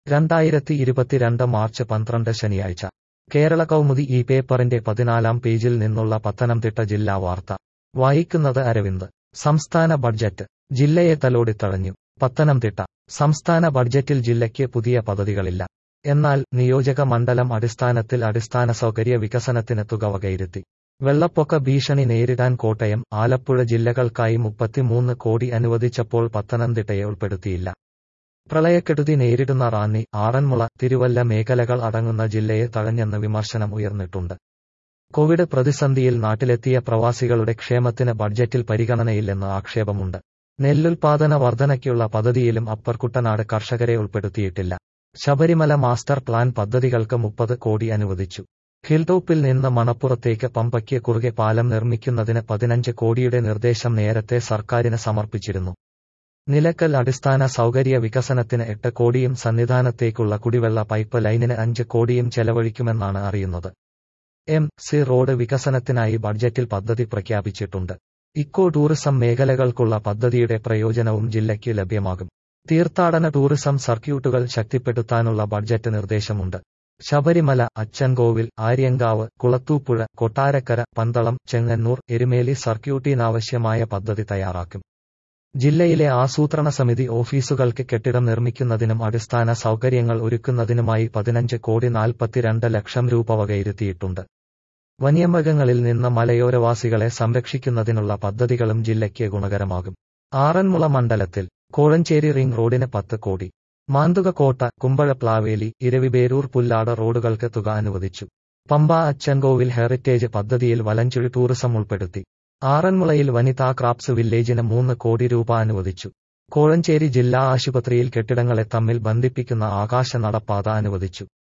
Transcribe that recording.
രണ്ടായിരത്തി ഇരുപത്തിരണ്ട് മാർച്ച് പന്ത്രണ്ട് ശനിയാഴ്ച കേരള കൗമുദി ഈ പേപ്പറിന്റെ പതിനാലാം പേജിൽ നിന്നുള്ള പത്തനംതിട്ട ജില്ലാ വാർത്ത വായിക്കുന്നത് അരവിന്ദ് സംസ്ഥാന ബഡ്ജറ്റ് ജില്ലയെ തലോടിത്തഴഞ്ഞു പത്തനംതിട്ട സംസ്ഥാന ബഡ്ജറ്റിൽ ജില്ലയ്ക്ക് പുതിയ പദ്ധതികളില്ല എന്നാൽ നിയോജക മണ്ഡലം അടിസ്ഥാനത്തിൽ അടിസ്ഥാന സൗകര്യ വികസനത്തിന് തുക വകയിരുത്തി വെള്ളപ്പൊക്ക ഭീഷണി നേരിടാൻ കോട്ടയം ആലപ്പുഴ ജില്ലകൾക്കായി മുപ്പത്തിമൂന്ന് കോടി അനുവദിച്ചപ്പോൾ പത്തനംതിട്ടയെ ഉൾപ്പെടുത്തിയില്ല പ്രളയക്കെടുതി നേരിടുന്ന റാന്നി ആറന്മുള തിരുവല്ല മേഖലകൾ അടങ്ങുന്ന ജില്ലയെ തഴഞ്ഞെന്ന് വിമർശനം ഉയർന്നിട്ടുണ്ട് കോവിഡ് പ്രതിസന്ധിയിൽ നാട്ടിലെത്തിയ പ്രവാസികളുടെ ക്ഷേമത്തിന് ബഡ്ജറ്റിൽ പരിഗണനയില്ലെന്ന് ആക്ഷേപമുണ്ട് നെല്ലുൽപാദന വർധനയ്ക്കുള്ള പദ്ധതിയിലും അപ്പർ കുട്ടനാട് കർഷകരെ ഉൾപ്പെടുത്തിയിട്ടില്ല ശബരിമല മാസ്റ്റർ പ്ലാൻ പദ്ധതികൾക്ക് മുപ്പത് കോടി അനുവദിച്ചു ഹിൽടോപ്പിൽ നിന്ന് മണപ്പുറത്തേക്ക് പമ്പയ്ക്ക് കുറുകെ പാലം നിർമ്മിക്കുന്നതിന് പതിനഞ്ച് കോടിയുടെ നിർദ്ദേശം നേരത്തെ സർക്കാരിന് സമർപ്പിച്ചിരുന്നു നിലക്കൽ അടിസ്ഥാന സൗകര്യ വികസനത്തിന് എട്ട് കോടിയും സന്നിധാനത്തേക്കുള്ള കുടിവെള്ള പൈപ്പ് ലൈനിന് അഞ്ച് കോടിയും ചെലവഴിക്കുമെന്നാണ് അറിയുന്നത് എം സി റോഡ് വികസനത്തിനായി ബഡ്ജറ്റിൽ പദ്ധതി പ്രഖ്യാപിച്ചിട്ടുണ്ട് ഇക്കോ ടൂറിസം മേഖലകൾക്കുള്ള പദ്ധതിയുടെ പ്രയോജനവും ജില്ലയ്ക്ക് ലഭ്യമാകും തീർത്ഥാടന ടൂറിസം സർക്യൂട്ടുകൾ ശക്തിപ്പെടുത്താനുള്ള ബഡ്ജറ്റ് നിർദ്ദേശമുണ്ട് ശബരിമല അച്ചൻകോവിൽ ആര്യങ്കാവ് കുളത്തൂപ്പുഴ കൊട്ടാരക്കര പന്തളം ചെങ്ങന്നൂർ എരുമേലി സർക്യൂട്ടിനാവശ്യമായ പദ്ധതി തയ്യാറാക്കും ജില്ലയിലെ ആസൂത്രണ സമിതി ഓഫീസുകൾക്ക് കെട്ടിടം നിർമ്മിക്കുന്നതിനും അടിസ്ഥാന സൗകര്യങ്ങൾ ഒരുക്കുന്നതിനുമായി പതിനഞ്ച് കോടി നാൽപ്പത്തിരണ്ട് ലക്ഷം രൂപ വകയിരുത്തിയിട്ടുണ്ട് വന്യമൃഗങ്ങളിൽ നിന്ന് മലയോരവാസികളെ സംരക്ഷിക്കുന്നതിനുള്ള പദ്ധതികളും ജില്ലയ്ക്ക് ഗുണകരമാകും ആറന്മുള മണ്ഡലത്തിൽ കോഴഞ്ചേരി റിംഗ് റോഡിന് പത്ത് കോടി മാന്തുകക്കോട്ട കുമ്പഴപ്ലാവേലി ഇരവിബേരൂർ പുല്ലാട് റോഡുകൾക്ക് തുക അനുവദിച്ചു പമ്പ അച്ചൻകോവിൽ ഹെറിറ്റേജ് പദ്ധതിയിൽ വലഞ്ചുഴി ടൂറിസം ഉൾപ്പെടുത്തി ആറന്മുളയിൽ വനിതാ ക്രാപ്സ് വില്ലേജിന് മൂന്ന് കോടി രൂപ അനുവദിച്ചു കോഴഞ്ചേരി ജില്ലാ ആശുപത്രിയിൽ കെട്ടിടങ്ങളെ തമ്മിൽ ബന്ധിപ്പിക്കുന്ന ആകാശ നടപ്പാത അനുവദിച്ചു